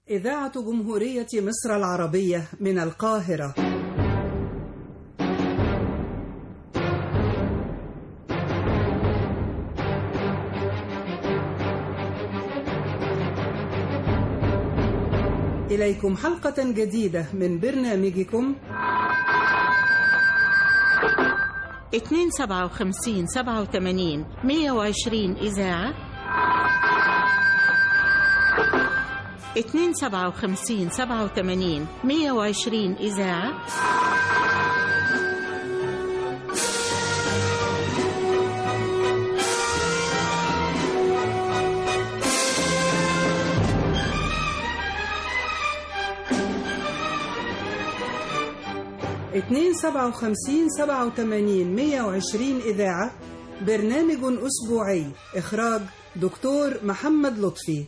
إذاعة جمهورية مصر العربية من القاهرة إليكم حلقة جديدة من برنامجكم 257 87 120 إذاعة 257 87 120 إذاعة اتنين سبعة وخمسين سبعة وتمانين مية وعشرين إذاعة برنامج أسبوعي إخراج دكتور محمد لطفي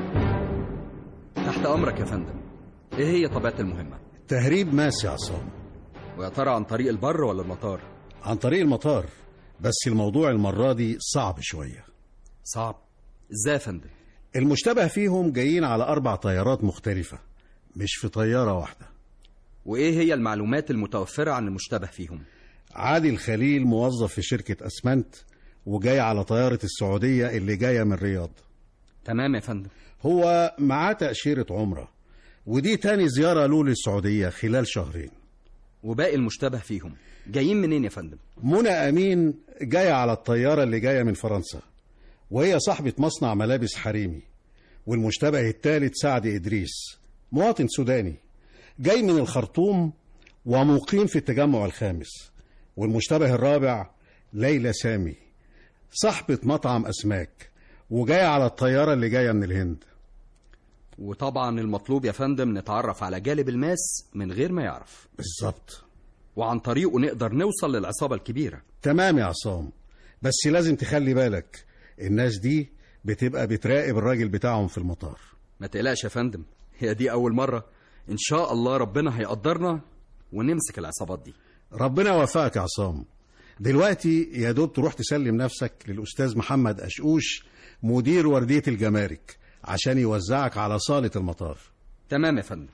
تحت أمرك يا فندم إيه هي طبيعة المهمة؟ تهريب ماس يا عصام ويا ترى عن طريق البر ولا المطار؟ عن طريق المطار بس الموضوع المرة دي صعب شوية صعب إزاي يا فندم؟ المشتبه فيهم جايين على أربع طيارات مختلفة مش في طيارة واحدة وإيه هي المعلومات المتوفرة عن المشتبه فيهم؟ عادل خليل موظف في شركة أسمنت وجاي على طيارة السعودية اللي جاية من الرياض تمام يا فندم هو معاه تأشيرة عمرة ودي تاني زيارة له للسعودية خلال شهرين وباقي المشتبه فيهم جايين منين يا فندم؟ منى أمين جاية على الطيارة اللي جاية من فرنسا وهي صاحبة مصنع ملابس حريمي والمشتبه الثالث سعد إدريس مواطن سوداني جاي من الخرطوم ومقيم في التجمع الخامس والمشتبه الرابع ليلى سامي صاحبة مطعم أسماك وجاية على الطيارة اللي جاية من الهند وطبعا المطلوب يا فندم نتعرف على جالب الماس من غير ما يعرف بالظبط وعن طريقه نقدر نوصل للعصابة الكبيرة تمام يا عصام بس لازم تخلي بالك الناس دي بتبقى بتراقب الراجل بتاعهم في المطار ما تقلقش يا فندم هي دي أول مرة إن شاء الله ربنا هيقدرنا ونمسك العصابات دي ربنا يوفقك يا عصام دلوقتي يا دوب تروح تسلم نفسك للأستاذ محمد أشقوش مدير وردية الجمارك عشان يوزعك على صالة المطار تمام يا فندم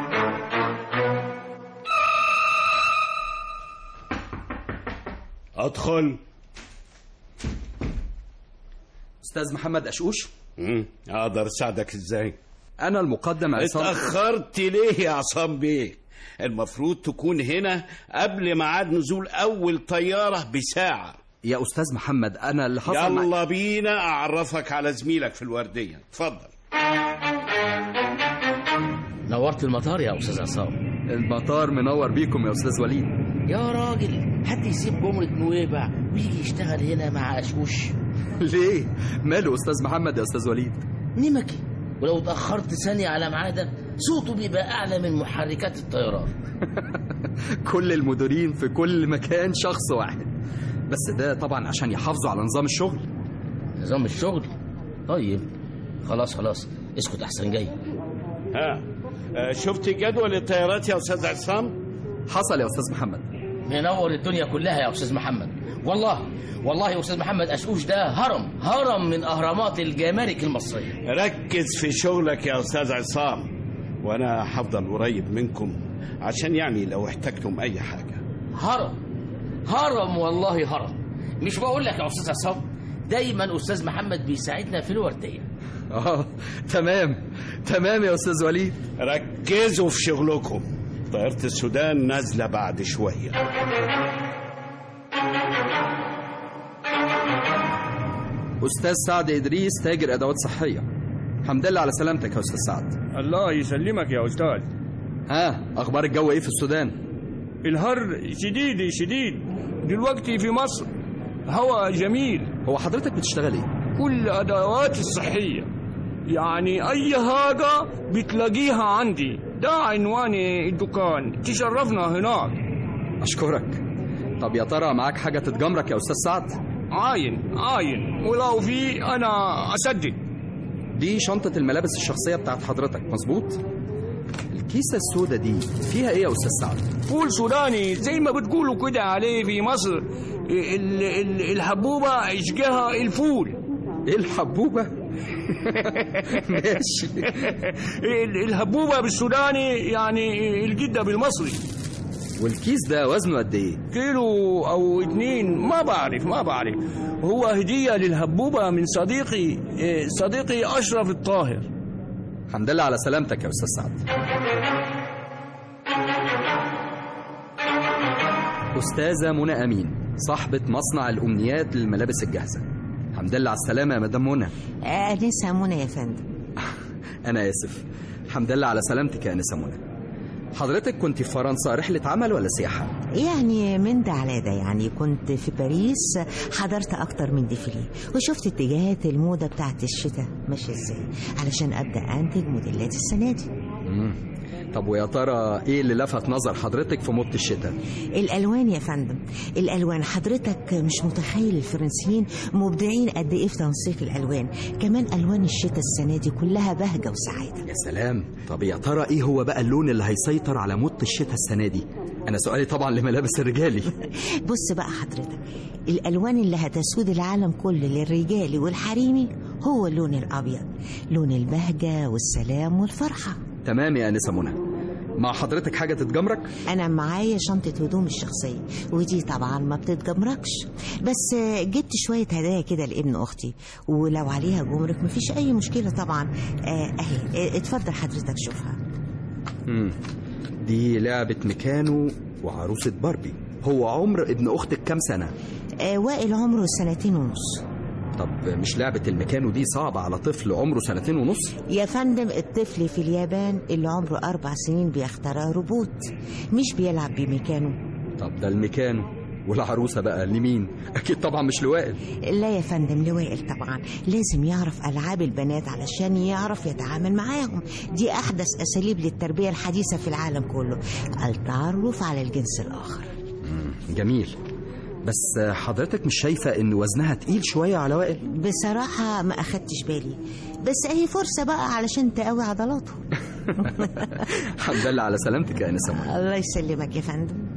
ادخل أستاذ محمد أشقوش مم. اقدر اساعدك ازاي أنا المقدم عصام اتاخرت ليه يا عصام بيه المفروض تكون هنا قبل ميعاد نزول اول طياره بساعه يا أستاذ محمد أنا اللي حصل مع- يلا بينا اعرفك على زميلك في الورديه اتفضل نورت المطار يا استاذ عصام المطار منور بيكم يا أستاذ وليد يا راجل حد يسيب جمرة نويبع ويجي يشتغل هنا مع اشوش ليه؟ ماله أستاذ محمد يا أستاذ وليد؟ نمكي ولو اتأخرت ثانية على ميعادك صوته بيبقى أعلى من محركات الطيران كل المديرين في كل مكان شخص واحد بس ده طبعا عشان يحافظوا على نظام الشغل نظام الشغل طيب خلاص خلاص اسكت أحسن جاي ها آه، شفت جدول الطيارات يا استاذ عصام حصل يا أستاذ محمد منور الدنيا كلها يا أستاذ محمد والله والله يا أستاذ محمد أشقوش ده هرم هرم من أهرامات الجمارك المصرية ركز في شغلك يا استاذ عصام وانا هفضل قريب منكم عشان يعني لو احتجتم اي حاجه هرم هرم والله هرم مش بقول لك يا استاذ عصام دايما استاذ محمد بيساعدنا في الورديه آه تمام تمام يا أستاذ وليد ركزوا في شغلكم طيارة السودان نازلة بعد شوية أستاذ سعد إدريس تاجر أدوات صحية الحمد لله على سلامتك يا أستاذ سعد الله يسلمك يا أستاذ ها أخبار الجو إيه في السودان؟ الهر شديد شديد دلوقتي في مصر هوا جميل هو حضرتك بتشتغل إيه؟ كل أدوات الصحية يعني أي حاجة بتلاقيها عندي ده عنوان الدكان تشرفنا هناك أشكرك طب يا ترى معاك حاجة تتجمرك يا أستاذ سعد؟ عاين عاين ولو في أنا أسدد دي شنطة الملابس الشخصية بتاعت حضرتك مظبوط؟ الكيسة السوداء دي فيها إيه يا أستاذ سعد؟ فول سوداني زي ما بتقولوا كده عليه في مصر ال- ال- الحبوبة عشقها الفول ايه الحبوبة ماشي ال- الهبوبة بالسوداني يعني الجدة بالمصري والكيس ده وزنه قد ايه كيلو أو اتنين ما بعرف ما بعرف هو هدية للهبوبة من صديقي إيه، صديقي أشرف الطاهر الحمد لله على سلامتك يا استاذ سعد استاذة منى امين صاحبة مصنع الامنيات للملابس الجاهزة الحمد لله على السلامة يا مدام منى أنسة منى يا فندم انا اسف الحمد لله على سلامتك يا انسة منى حضرتك كنت في فرنسا رحلة عمل ولا سياحة؟ يعني من ده على ده يعني كنت في باريس حضرت أكتر من ديفيلي وشفت اتجاهات الموضة بتاعت الشتاء ماشية ازاي علشان أبدأ أنتج موديلات السنة دي مم. طب ويا ترى ايه اللي لفت نظر حضرتك في موضة الشتاء؟ الألوان يا فندم الألوان حضرتك مش متخيل الفرنسيين مبدعين قد إيه في تنسيق الألوان كمان ألوان الشتاء السنة دي كلها بهجة وسعادة يا سلام طب يا ترى ايه هو بقى اللون اللي هيسيطر على موضة الشتاء السنة دي؟ انا سؤالي طبعا لملابس الرجالي بص بقى حضرتك الألوان اللي هتسود العالم كله للرجال والحريمي هو اللون الأبيض لون البهجة والسلام والفرحة تمام يا انسة منى مع حضرتك حاجة تتجمرك؟ أنا معايا شنطة هدوم الشخصية ودي طبعا ما بتتجمركش بس آه، جبت شوية هدايا كده لابن أختي ولو عليها جمرك مفيش أي مشكلة طبعا آه، أهي آه، اتفضل حضرتك شوفها مم. دي لعبة ميكانو وعروسة باربي هو عمر ابن اختك كام سنة؟ آه، وائل عمره سنتين ونص طب مش لعبة الميكانو دي صعبة على طفل عمره سنتين ونص؟ يا فندم الطفل في اليابان اللي عمره أربع سنين بيخترع روبوت مش بيلعب بميكانو طب ده الميكانو والعروسة بقى لمين؟ أكيد طبعا مش لوائل لا يا فندم لوائل طبعا لازم يعرف ألعاب البنات علشان يعرف يتعامل معاهم دي أحدث أساليب للتربية الحديثة في العالم كله التعرف على الجنس الآخر مم. جميل بس حضرتك مش شايفة إن وزنها تقيل شوية على وائل؟ بصراحة ما أخدتش بالي بس أهي فرصة بقى علشان تقوي عضلاته الحمد لله على سلامتك يا أنسة منى الله يسلمك يا فندم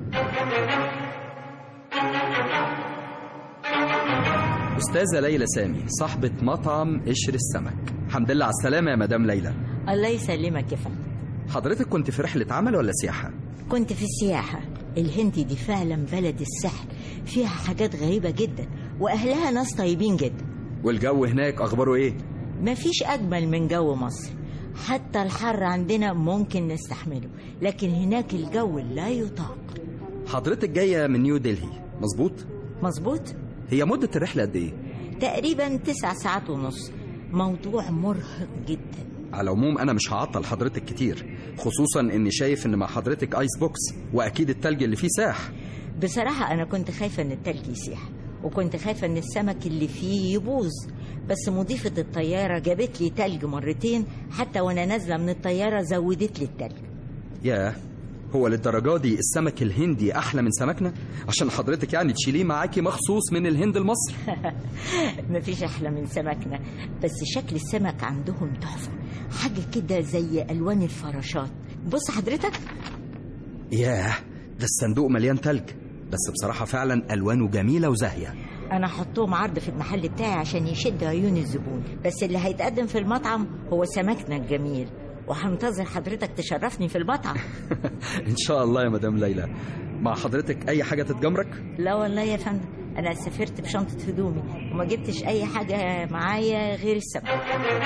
أستاذة ليلى سامي صاحبة مطعم قشر السمك الحمد لله على السلامة يا مدام ليلى الله يسلمك يا فندم حضرتك كنت في رحلة عمل ولا سياحة؟ كنت في السياحة الهند دي فعلا بلد السحر فيها حاجات غريبة جدا وأهلها ناس طيبين جدا والجو هناك أخباره إيه؟ مفيش أجمل من جو مصر حتى الحر عندنا ممكن نستحمله لكن هناك الجو لا يطاق حضرتك جاية من نيو دلهي مظبوط؟ مظبوط هي مدة الرحلة قد إيه؟ تقريبا تسع ساعات ونص موضوع مرهق جدا على العموم أنا مش هعطل حضرتك كتير خصوصا إني شايف إن مع حضرتك آيس بوكس وأكيد التلج اللي فيه ساح بصراحة أنا كنت خايفة إن التلج يسيح وكنت خايفة إن السمك اللي فيه يبوظ بس مضيفة الطيارة جابت لي تلج مرتين حتى وأنا نازلة من الطيارة زودت لي التلج ياه هو للدرجة دي السمك الهندي أحلى من سمكنا؟ عشان حضرتك يعني تشيليه معاكي مخصوص من الهند لمصر؟ مفيش أحلى من سمكنا بس شكل السمك عندهم تحفة حاجة كده زي ألوان الفراشات بص حضرتك ياه ده الصندوق مليان تلج بس بصراحة فعلا ألوانه جميلة وزاهية أنا حطهم عرض في المحل بتاعي عشان يشد عيون الزبون بس اللي هيتقدم في المطعم هو سمكنا الجميل وهنتظر حضرتك تشرفني في المطعم إن شاء الله يا مدام ليلى مع حضرتك أي حاجة تتجمرك؟ لا والله يا فندم أنا سافرت بشنطة هدومي وما جبتش أي حاجة معايا غير السمك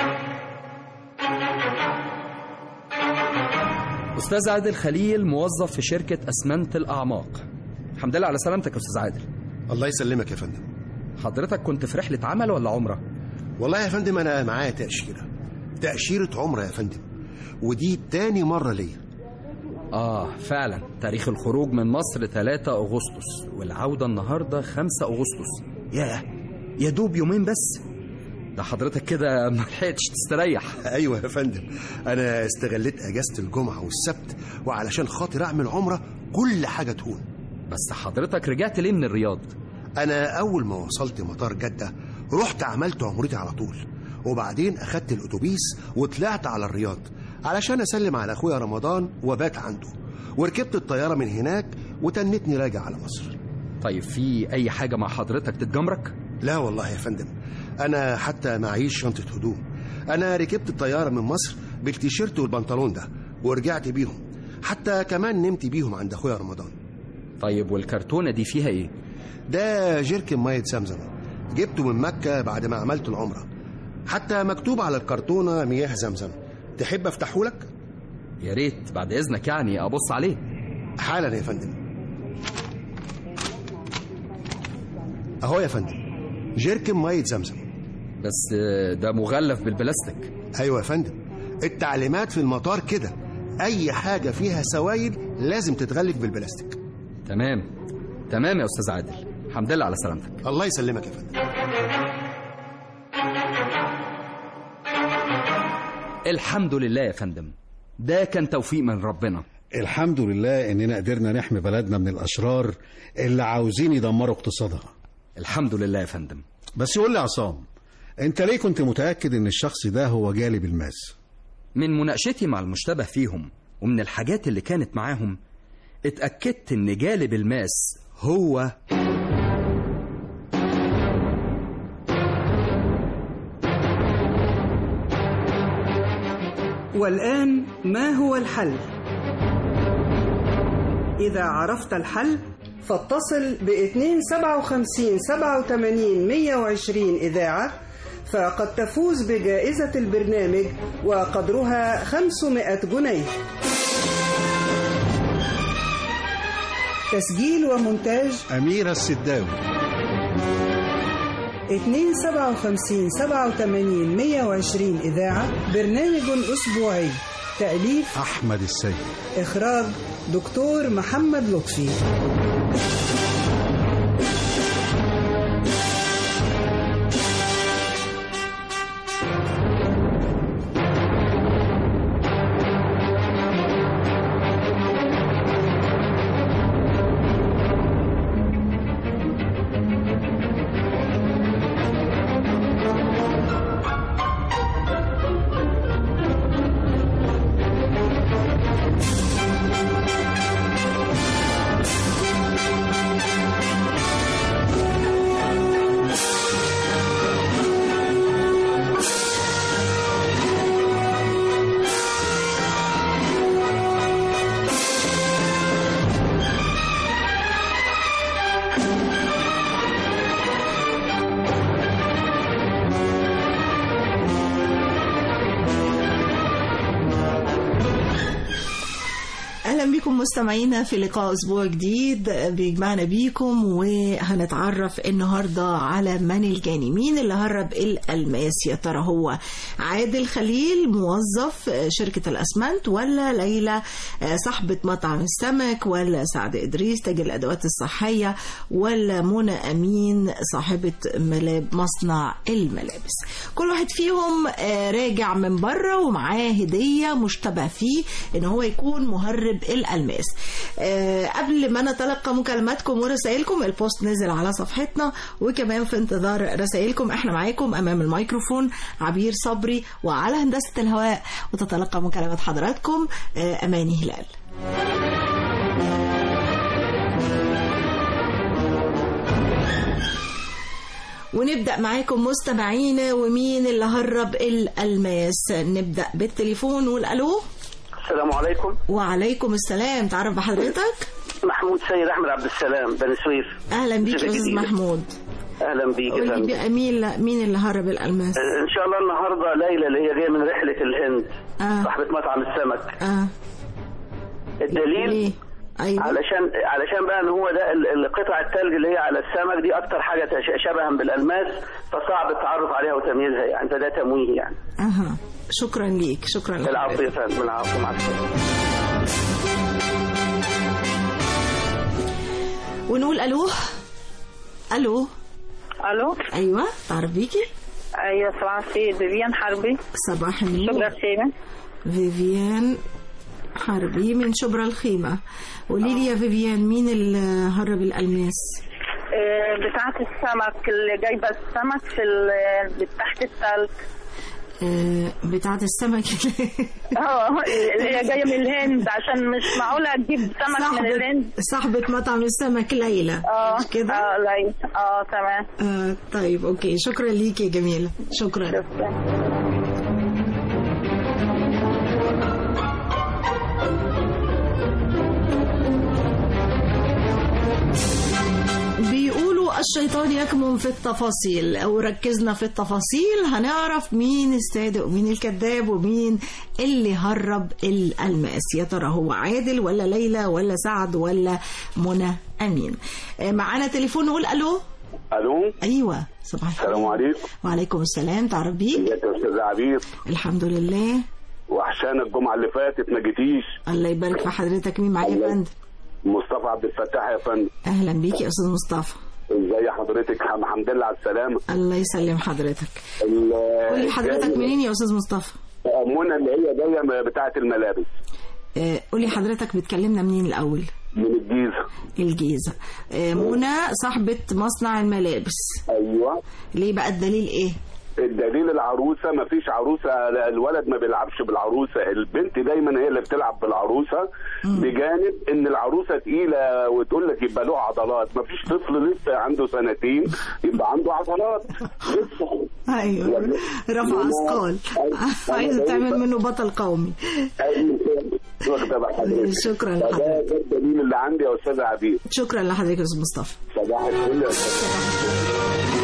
أستاذ عادل خليل موظف في شركة أسمنت الأعماق الحمد لله على سلامتك يا أستاذ عادل الله يسلمك يا فندم حضرتك كنت في رحلة عمل ولا عمرة؟ والله يا فندم انا معايا تأشيرة تأشيرة عمرة يا فندم ودي تاني مرة ليا آه فعلا تاريخ الخروج من مصر 3 أغسطس والعودة النهاردة 5 أغسطس ياه يا دوب يومين بس ده حضرتك كده ما لحقتش تستريح ايوه يا فندم انا استغليت اجازة الجمعة والسبت وعلشان خاطر اعمل عمرة كل حاجة تهون بس حضرتك رجعت ليه من الرياض؟ انا اول ما وصلت مطار جدة رحت عملت عمرتي على طول وبعدين اخدت الاتوبيس وطلعت على الرياض علشان اسلم على اخويا رمضان وبات عنده وركبت الطيارة من هناك وتنتني راجع على مصر طيب في أي حاجة مع حضرتك تتجمرك؟ لا والله يا فندم انا حتى معيش شنطه هدوم انا ركبت الطياره من مصر بالتيشيرت والبنطلون ده ورجعت بيهم حتى كمان نمت بيهم عند اخويا رمضان طيب والكرتونة دي فيها ايه؟ ده جيركن ميه زمزم جبته من مكه بعد ما عملت العمره حتى مكتوب على الكرتونه مياه زمزم تحب افتحه لك يا ريت بعد اذنك يعني ابص عليه حالا يا فندم اهو يا فندم جيركن ميه زمزم بس آه، ده مغلف بالبلاستيك ايوه يا فندم التعليمات في المطار كده اي حاجه فيها سوائل لازم تتغلف بالبلاستيك تمام تمام يا استاذ عادل الحمد لله على سلامتك الله يسلمك يا فندم الحمد لله يا فندم ده كان توفيق من ربنا الحمد لله اننا قدرنا نحمي بلدنا من الاشرار اللي عاوزين يدمروا اقتصادها الحمد لله يا فندم بس قول لي يا عصام انت ليه كنت متاكد ان الشخص ده هو جالب الماس من مناقشتي مع المشتبه فيهم ومن الحاجات اللي كانت معاهم اتأكدت ان جالب الماس هو والآن ما هو الحل؟ إذا عرفت الحل فاتصل ب 257 87 120 إذاعة فقد تفوز بجائزة البرنامج وقدرها 500 جنيه تسجيل ومونتاج اميره السداوي 257 87 120 إذاعة برنامج أسبوعي تأليف احمد السيد إخراج دكتور محمد لطفي اهلا بكم مستمعينا في لقاء اسبوع جديد بيجمعنا بيكم وهنتعرف النهارده على من الجاني مين اللي هرب الالماس يا ترى هو عادل خليل موظف شركه الاسمنت ولا ليلى صاحبه مطعم السمك ولا سعد ادريس تاج الادوات الصحيه ولا منى امين صاحبه ملاب مصنع الملابس كل واحد فيهم آه، راجع من بره ومعاه هديه مشتبه فيه ان هو يكون مهرب الالماس آه، قبل ما نتلقى مكالماتكم ورسائلكم البوست نزل على صفحتنا وكمان في انتظار رسائلكم احنا معاكم امام الميكروفون عبير صبري وعلى هندسه الهواء وتتلقى مكالمات حضراتكم آه، اماني هلال ونبدأ معاكم مستمعينا ومين اللي هرب الألماس نبدأ بالتليفون ونقول ألو السلام عليكم وعليكم السلام تعرف بحضرتك محمود سيد احمد عبد السلام بني سويف أهلا بيك يا شركة أستاذ جديدة. محمود اهلا بيك يا قولي فندم. بقى مين مين اللي هرب الألماس ان شاء الله النهارده ليلى اللي هي جايه من رحله الهند آه. صاحبه مطعم السمك آه الدليل ليه أيوة علشان علشان بقى ان هو ده ال- ال- قطع الثلج اللي هي على السمك دي اكتر حاجه تش- شبها بالالماس فصعب التعرف عليها وتمييزها يعني فده تمويه يعني أها شكرا ليك شكرا لك العفو يا فندم العفو مع السلامه ونقول ألو ألو الو أيوة تعرف بيكي ايوه صباح الخير فيفيان حربي صباح النور شكرا خيمة فيفيان حربي من شبرا الخيمة قولي لي يا فيفيان مين اللي هرب الألماس آه، بتاعة السمك اللي جايبة السمك في ال- تحت التلج آه، بتاعة السمك اه اللي هي جايه من الهند عشان مش معقوله تجيب سمك من الهند صاحبة مطعم السمك ليلى اه كده؟ اه ليلى اه تمام آه طيب اوكي شكرا ليكي يا جميلة شكرا بيقولوا الشيطان يكمن في التفاصيل لو ركزنا في التفاصيل هنعرف مين الصادق ومين الكذاب ومين اللي هرب الألماس يا ترى هو عادل ولا ليلى ولا سعد ولا منى أمين آه، معانا تليفون نقول ألو الو أيوة صباح الخير السلام عليكم وعليكم السلام تعرف بيك ازيك يا استاذ عبير الحمد لله وحشانا الجمعه اللي فاتت ما جيتيش الله يبارك في حضرتك مين معايا يا فندم مصطفى عبد الفتاح يا فندم اهلا بيك يا استاذ مصطفى ازي حضرتك حم- الحمد لله على السلامه الله يسلم حضرتك ال- قولي حضرتك منين يا استاذ مصطفى منى اللي هي جايه بتاعه الملابس آه، قولي حضرتك بتكلمنا منين الاول من الجيزه الجيزه آه، منى صاحبه مصنع الملابس ايوه ليه بقى الدليل ايه الدليل العروسه ما فيش عروسه لا، الولد ما بيلعبش بالعروسه البنت دايما هي اللي بتلعب بالعروسه بجانب ان العروسه تقيله وتقول لك يبقى له عضلات ما فيش طفل لسه عنده سنتين يبقى عنده عضلات لسه ايوه رفع اثقال عايزه تعمل منه بطل قومي واخده بقى حضرتك شكرا فده لحضرتك ده الدليل اللي عندي يا استاذ عبير شكرا لحضرتك يا استاذ مصطفى صباح الفل يا استاذ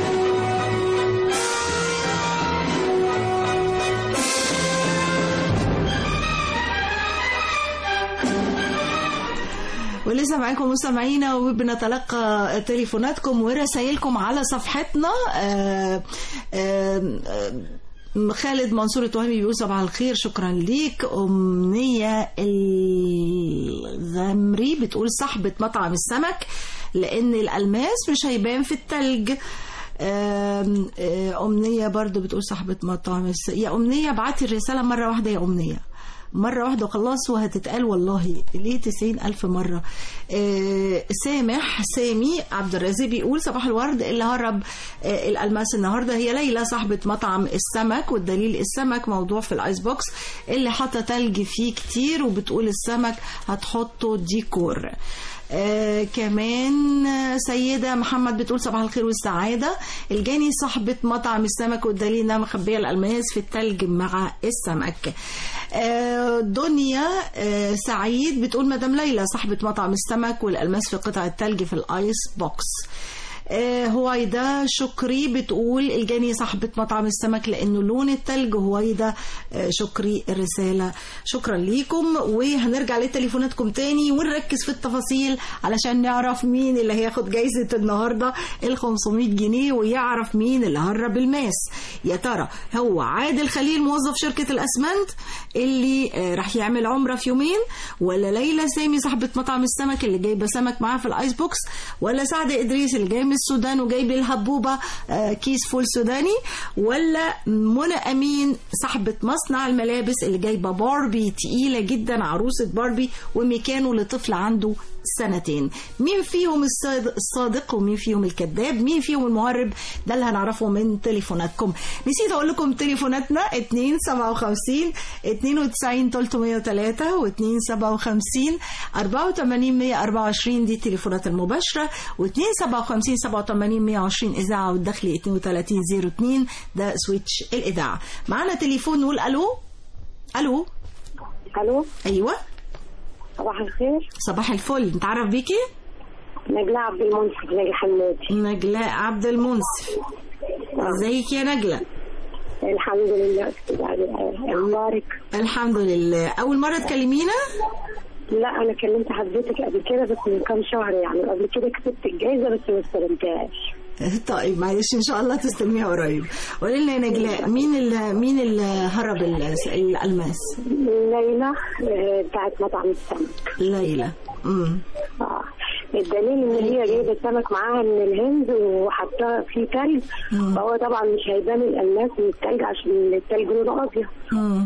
ولسه معاكم مستمعينا وبنتلقى تليفوناتكم ورسائلكم على صفحتنا آه، آه، آه، خالد منصور التوهمي بيقول صباح الخير شكرا ليك أمنية الغمري بتقول صاحبة مطعم السمك لأن الألماس مش هيبان في التلج آم، آه، أمنية برضو بتقول صاحبة مطعم الس... يا أمنية بعتي الرسالة مرة واحدة يا أمنية مرة واحدة وخلاص وهتتقال والله ليه تسعين ألف مرة آه سامح سامي عبد الرازق بيقول صباح الورد اللي هرب آه الألماس النهاردة هي ليلى صاحبة مطعم السمك والدليل السمك موضوع في الآيس بوكس اللي حاطة تلج فيه كتير وبتقول السمك هتحطه ديكور آه كمان آه، سيدة محمد بتقول صباح الخير والسعادة الجاني صاحبة مطعم السمك والدليل انها مخبية الألماس في التلج مع السمك آه، دنيا آه، سعيد بتقول مدام ليلى صاحبة مطعم السمك والألماس في قطع التلج في الآيس بوكس آه، هويدا شكري بتقول الجاني صاحبة مطعم السمك لأنه لون التلج هويدا آه، شكري الرسالة شكرا ليكم وهنرجع لتليفوناتكم تاني ونركز في التفاصيل علشان نعرف مين اللي هياخد جايزة النهاردة ال 500 جنيه ويعرف مين اللي هرب الماس يا ترى هو عادل خليل موظف شركة الأسمنت اللي آه، راح يعمل عمرة في يومين ولا ليلى سامي صاحبة مطعم السمك اللي جايبة سمك معاها في الآيس بوكس ولا سعد إدريس اللي جاي من السودان وجايب الهبوبة آه، كيس فول سوداني ولا منى أمين صاحبة مصنع الملابس اللي جايبة باربي تقيلة جدا عروسة باربي وميكانو لطفل عنده سنتين مين فيهم الصادق, الصادق ومين فيهم الكذاب مين فيهم المهرب ده اللي هنعرفه من تليفوناتكم نسيت اقول لكم تليفوناتنا 257 92 303 و 257 84 124 دي التليفونات المباشرة و 257 87 120 إذاعة والداخلي 32 02 ده سويتش الإذاعة معانا تليفون نقول ألو ألو الو أيوة صباح الخير صباح الفل نتعرف بيكي نجلاء عبد المنصف نجلاء حمادي نجلاء عبد المنصف ازيك يا نجلاء الحمد لله استاذ علي اخبارك الحمد لله اول مره تكلمينا لا انا كلمت حضرتك قبل كده بس من كام شهر يعني قبل كده كسبت الجايزه بس ما استلمتهاش طيب معلش ان شاء الله تستلميها قريب قولي لنا يا نجلاء مين اللي مين اللي هرب ال- الالماس ليلى آه، بتاعت مطعم السمك ليلى امم اه الدليل ان هي جايبه سمك معاها من الهند وحطها فيه تلج فهو طبعا مش هيبان الالماس من التلج عشان التلج لونه ابيض امم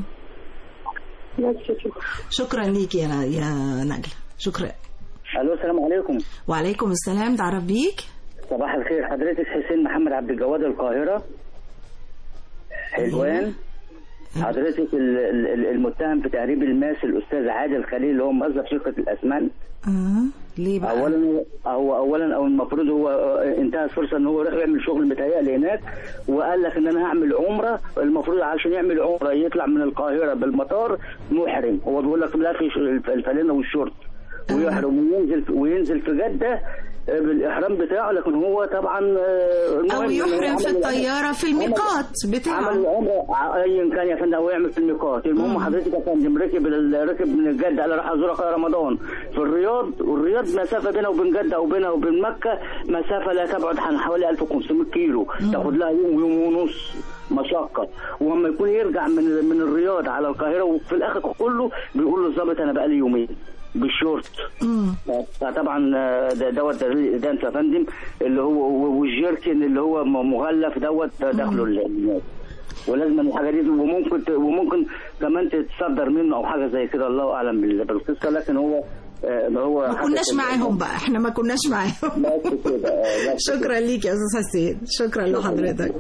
بس كده شكرا ليك يا يا نجلاء شكرا الو السلام عليكم وعليكم السلام تعرف بيك صباح الخير حضرتك حسين محمد عبد الجواد القاهرة حلوان حضرتك ال- ال- ال- المتهم في تهريب الماس الاستاذ عادل خليل اللي هو موظف شركه الاسمنت اه ليه بقى اولا هو اولا او المفروض هو انتهت فرصه ان هو يروح يعمل شغل متهيألي هناك وقال لك ان انا هعمل عمره المفروض عشان يعمل عمره يطلع من القاهره بالمطار محرم هو بيقول لك لا في ش- الفانلة والشورت ويحرم وينزل وينزل في جده بالاحرام بتاعه لكن هو طبعا آه، المهم او إن هو يحرم في عمل- الطياره في الميقات بتاعه عمل العمره ع- ايا كان يا فندم هو يعمل في الميقات المهم حضرتك يا فندم ركب ال- ركب من جده قال راح ازورك يا رمضان في الرياض والرياض مسافه بينها وبين جده وبينها وبين مكه مسافه لا تبعد عن حوالي 1500 كيلو تاخد لها يوم ويوم ونص مشقه ولما يكون يرجع من من الرياض على القاهره وفي الاخر كله بيقول له الظابط انا بقالي يومين بالشورت فطبعا آه، ده دوت ده ده انت يا فندم اللي هو والجيركن اللي هو م- مغلف دوت داخله الناس ولازم الحاجه دي وممكن ت- وممكن كمان تتصدر منه او حاجه زي كده الله اعلم بال- بالقصه لكن هو آه، هو ما كناش معاهم بقى احنا ما كناش معاهم شكرا ليك يا استاذ حسين شكرا لحضرتك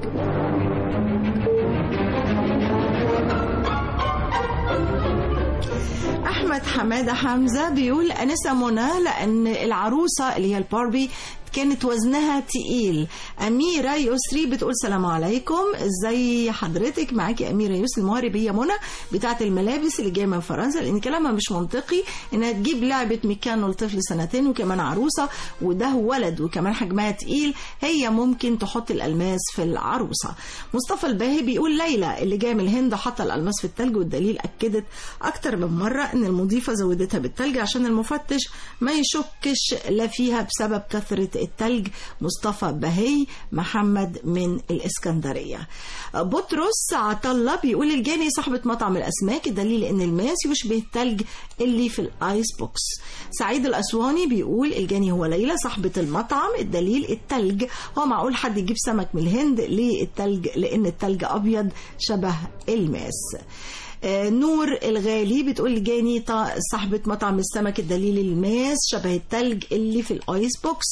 احمد حماده حمزه بيقول انسه منى لان العروسه اللي هي الباربي كانت وزنها تقيل أميرة يسري بتقول سلام عليكم ازاي حضرتك معاكي أميرة يسري المهرب هي منى بتاعة الملابس اللي جاية من فرنسا لأن كلامها مش منطقي إنها تجيب لعبة ميكانو لطفل سنتين وكمان عروسة وده ولد وكمان حجمها تقيل هي ممكن تحط الألماس في العروسة مصطفى الباهي بيقول ليلى اللي جاية من الهند حاطة الألماس في التلج والدليل أكدت أكتر من مرة إن المضيفة زودتها بالتلج عشان المفتش ما يشكش لا فيها بسبب كثرة التلج مصطفى بهي محمد من الإسكندرية بطرس عطلة بيقول الجاني صاحبة مطعم الأسماك الدليل إن الماس يشبه التلج اللي في الآيس بوكس سعيد الأسواني بيقول الجاني هو ليلى صاحبة المطعم الدليل التلج هو معقول حد يجيب سمك من الهند ليه التلج لأن التلج أبيض شبه الماس آه، نور الغالي بتقول جاني طا- صاحبة مطعم السمك الدليل الماس شبه التلج اللي في الايس بوكس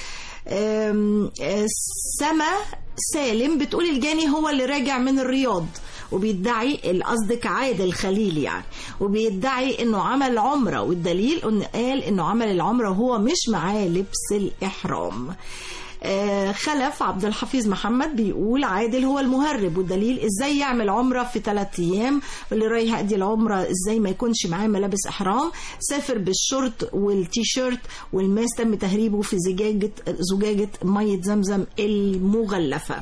آم، آه، سما سالم بتقول الجاني هو اللي راجع من الرياض وبيدعي قصدك عادل خليل يعني وبيدعي انه عمل عمره والدليل انه قال انه عمل العمره وهو مش معاه لبس الاحرام آه، خلف عبد الحفيظ محمد بيقول عادل هو المهرب والدليل ازاي يعمل عمره في ثلاث ايام واللي رايح يأدي العمره ازاي ما يكونش معاه ملابس احرام سافر بالشورت والتيشيرت والماس تم تهريبه في زجاجه زجاجه ميه زمزم المغلفه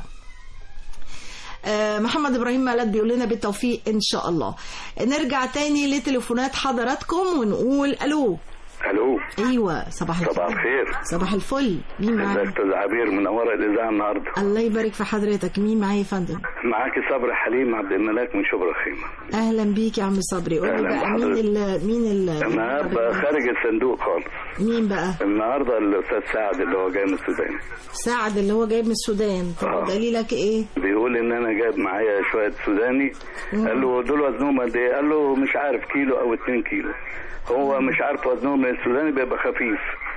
آه، محمد ابراهيم مالك بيقول لنا بالتوفيق ان شاء الله نرجع تاني لتليفونات حضراتكم ونقول الو الو ايوه صباح الخير صباح الخير صباح الفل مين معانا استاذ عبير منوره الاذاعه النهارده الله يبارك في حضرتك مين معايا يا فندم معاكي صبري حليم عبد الملاك من شبرا خيمه اهلا بيك يا عم صبري قول لي أهلاً بقى مين بحضرتك. ال مين ال النهارده خارج الصندوق خالص مين بقى النهارده الاستاذ سعد اللي هو جاي من السودان سعد اللي هو جايب من السودان طب آه. دليلك ايه بيقول ان انا جايب معايا شويه سوداني مم. قال له دول وزنهم قد ايه قال له مش عارف كيلو او اتنين كيلو هو مش عارف وزنهم من السوداني بيبقى خفيف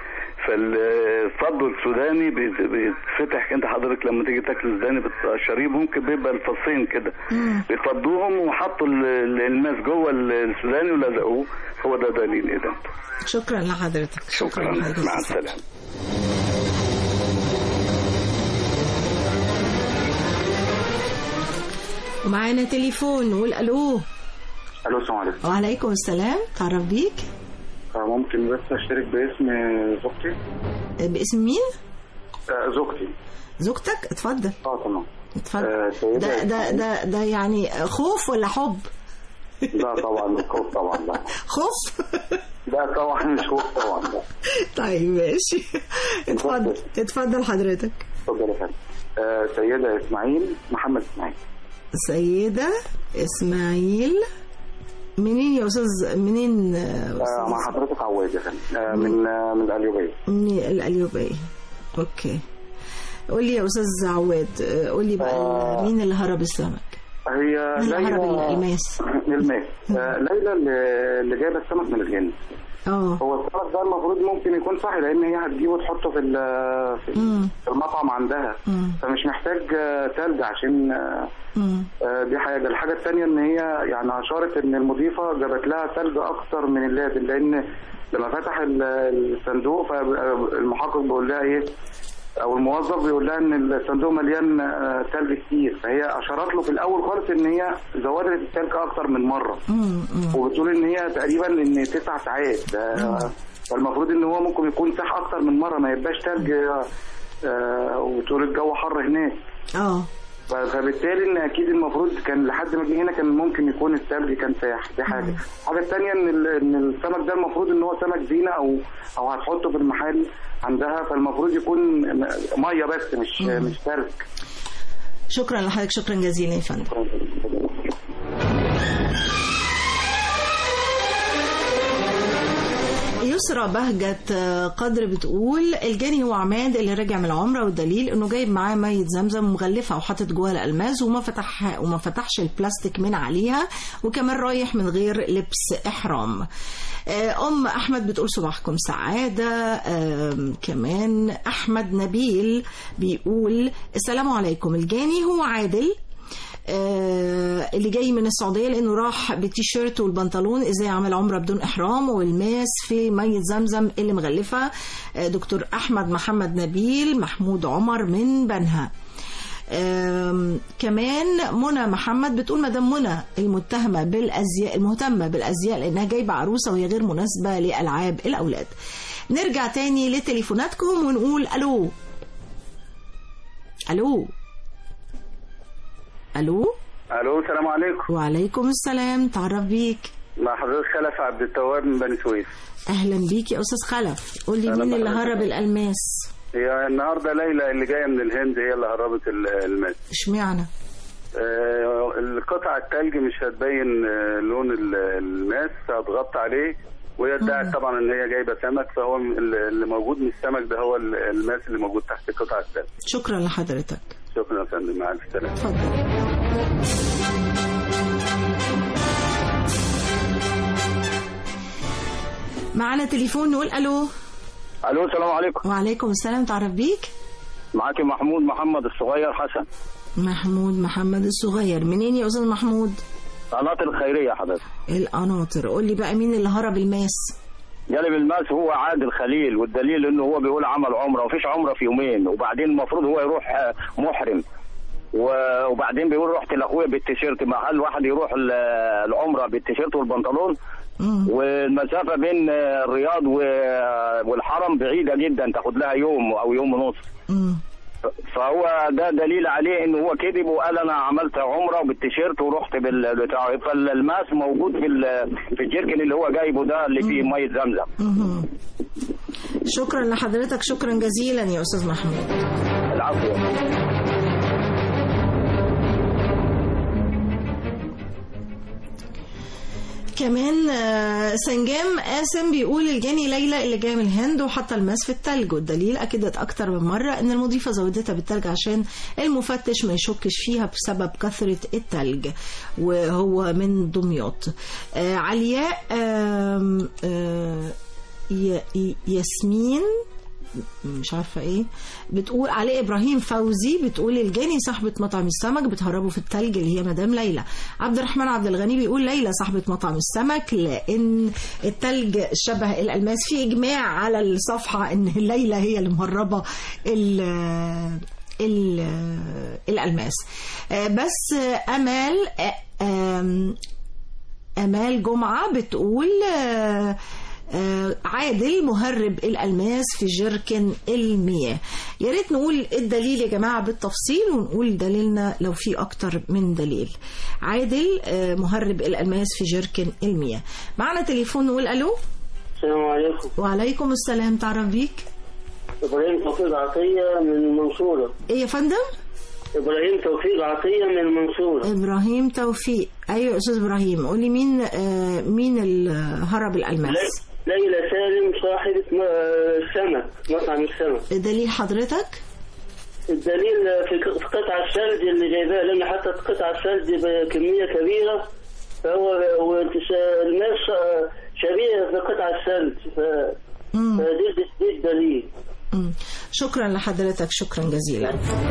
فالفضل السوداني بيت- بيتفتح انت حضرتك لما تيجي تاكل سوداني بتقشريه ممكن بيبقى الفصين كده بيفضوهم وحطوا ال- ال- الماس جوه السوداني ولزقوه هو ده دليل ايه ده شكرا لحضرتك شكرا لحضرتك. مع السلامه ومعانا تليفون نقول الو الو السلام عليكم وعليكم السلام تعرف بيك آه، ممكن بس اشترك باسم زوجتي باسم مين آه، زوجتي زوجتك اتفضل اه تمام اتفضل آه، سيدة ده ده ده ده يعني خوف ولا حب لا طبعا مش خوف طبعا لا خوف لا طبعا مش خوف طبعا لا طيب ماشي اتفضل اتفضل حضرتك اتفضل يا فندم آه، سيدة اسماعيل محمد اسماعيل سيدة اسماعيل منين يا استاذ منين آه، آه، مع حضرتك عواد يا فندم آه، من آه، من القليوبية من القليوبية اوكي قول لي يا استاذ عواد آه، قول لي بقى آه. مين اللي هرب السمك هي من ليلى هرب الالماس الماس آه، ليلى اللي- اللي جايبه السمك من الهند اه هو السمك ده المفروض ممكن يكون صحي لان هي هتجيبه تحطه في ال- في مم. في المطعم عندها مم. فمش محتاج آه، تلج عشان آه، مم. آه، دي حاجه الحاجه الثانيه ان هي يعني اشارت ان المضيفه جابت لها ثلج اكتر من اللازم لان لما فتح ال- الصندوق فالمحقق بيقول لها ايه او الموظف بيقول لها ان الصندوق مليان آه، ثلج كتير فهي اشارت له في الاول خالص ان هي زودت الثلج اكتر من مره وبتقول ان هي تقريبا ان تسع ساعات ده- فالمفروض ان هو ممكن يكون ساح اكتر من مره ما يبقاش ثلج آه، وتقول الجو حر هناك اه ف- فبالتالي ان اكيد المفروض كان لحد ما جه هنا كان ممكن يكون الثلج كان ساح دي حاجه الحاجه الثانيه ان ال- ان السمك ده المفروض ان هو سمك زينه او او هتحطه في المحل عندها فالمفروض يكون م- ميه بس مش مش ثلج شكرا لحضرتك شكرا جزيلا يا فندم يسرى بهجت قدر بتقول الجاني هو عماد اللي راجع من العمره والدليل انه جايب معاه ميه زمزم مغلفه وحاطط جواها الالماس وما فتح وما فتحش البلاستيك من عليها وكمان رايح من غير لبس احرام آه، ام احمد بتقول صباحكم سعاده آم، كمان احمد نبيل بيقول السلام عليكم الجاني هو عادل آه، اللي جاي من السعوديه لانه راح بالتيشيرت والبنطلون ازاي عمل عمره بدون احرام والماس في ميه زمزم اللي مغلفه آه، دكتور احمد محمد نبيل محمود عمر من بنها آم، كمان منى محمد بتقول مدام منى المتهمه بالازياء المهتمه بالازياء لانها جايبه عروسه وهي غير مناسبه لالعاب الاولاد نرجع تاني لتليفوناتكم ونقول الو الو الو الو السلام عليكم وعليكم السلام تعرف بيك مع حضرتك خلف عبد التواب من بني سويف اهلا بيك يا استاذ خلف قول لي أهلا مين اللي بحضرتك. هرب الالماس هي النهارده ليلى اللي جايه من الهند هي اللي هربت ال- الماس اشمعنى آه، القطع التلج مش هتبين آه، لون ال- الماس هتغطي عليه وهي ادعت طبعا ان هي جايبه سمك فهو ال- اللي موجود من السمك ده هو ال- الماس اللي موجود تحت قطع التلج شكرا لحضرتك شكرا يا فندم مع الف سلامه معانا تليفون نقول الو الو السلام عليكم وعليكم السلام تعرف بيك معاكي محمود محمد الصغير حسن محمود محمد الصغير منين يا استاذ محمود قناة الخيرية حضرتك القناطر قول لي بقى مين اللي هرب الماس جانب الماس هو عادل خليل والدليل انه هو بيقول عمل عمره ومفيش عمره في يومين وبعدين المفروض هو يروح آه، محرم و- وبعدين بيقول رحت لاخويا بالتيشيرت ما هل واحد يروح ال- العمره بالتيشيرت والبنطلون والمسافه بين آه، الرياض و- والحرم بعيده جدا تاخد لها يوم او يوم ونص فهو ده دليل عليه ان هو كذب وقال انا عملت عمره بالتيشيرت ورحت بالبتاع فالماس موجود في ال- في الجيركن اللي هو جايبه ده اللي فيه ميه زمزم مهم. شكرا لحضرتك شكرا جزيلا يا استاذ محمود العفو كمان آه، سنجام قاسم بيقول الجاني ليلى اللي جايه من الهند وحاطه الماس في التلج والدليل اكدت اكتر من مره ان المضيفه زودتها بالتلج عشان المفتش ما يشكش فيها بسبب كثره التلج وهو من دمياط آه، علياء آم، آه، ي- ي- ياسمين مش عارفه ايه بتقول علي ابراهيم فوزي بتقول الجاني صاحبه مطعم السمك بتهربه في التلج اللي هي مدام ليلى عبد الرحمن عبد الغني بيقول ليلى صاحبه مطعم السمك لان التلج شبه الالماس في اجماع على الصفحه ان ليلى هي اللي مهربه ال ال الالماس آه، بس آه، امال آه، آم، امال جمعه بتقول آه، آه، عادل مهرب الالماس في جركن المياه يا ريت نقول الدليل يا جماعه بالتفصيل ونقول دليلنا لو في اكتر من دليل عادل آه، مهرب الالماس في جركن المياه معنا تليفون نقول الو السلام عليكم وعليكم السلام تعرف بيك ابراهيم توفيق عطيه من المنصوره ايه يا فندم ابراهيم توفيق عطيه من المنصوره ابراهيم توفيق ايوه يا استاذ ابراهيم قولي مين آه، مين اللي هرب الالماس ليلى سالم صاحبة م- السمك مطعم السمك دليل حضرتك الدليل في في قطع الثلج اللي جايباها لان حطت قطع الثلج بكميه كبيره فهو وانتشا- الماس شبيه بقطع الثلج ف فدي دي الدليل مم. شكرا لحضرتك شكرا جزيلا